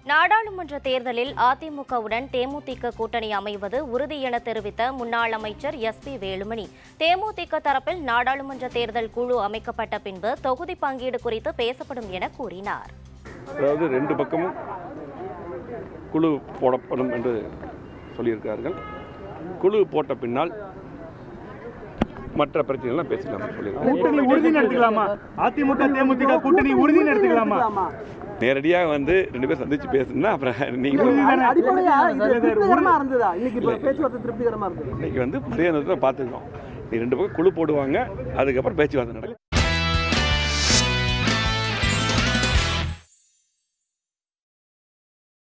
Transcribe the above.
நாடாளுமன்ற தேர்தலில் அதிமுகவுடன் தேமுதிக கூட்டணி அமைவது உறுதி என தெரிவித்த முன்னாள் அமைச்சர் எஸ் பி வேலுமணி தேமுதிக தரப்பில் நாடாளுமன்ற தேர்தல் குழு அமைக்கப்பட்ட பின்பு தொகுதி பங்கீடு குறித்து பேசப்படும் என கூறினார் அதாவது ரெண்டு பக்கமும் குழு போடப்படும் என்று சொல்லியிருக்கார்கள் குழு போட்ட பின்னால் மற்ற பிரச்சனைகள்லாம் பேசிக்கலாம் சொல்லியிருக்காங்க கூட்டணி உறுதின்னு எடுத்துக்கலாமா அதிமுக தேமுதிக கூட்டணி உறுதின்னு எடுத்துக்கலாமா நேரடியாக வந்து ரெண்டு பேரும் சந்திச்சு பேசணும்னா அப்புறம் நீங்கள் உறுதிதானே? அடிப்படையா இது இல்ல, சார், திருப்திகரமா இருந்ததா இன்னைக்கு இப்ப பேச்சுவார்த்தை திருப்திகரமா இருந்தது இன்னைக்கு வந்து மரியாதை பார்த்துருக்கோம் நீ ரெண்டு பக்கம் குழு போடுவாங்க அதுக்கப்புறம் பேச்சுவார்த்தை நடக்கும்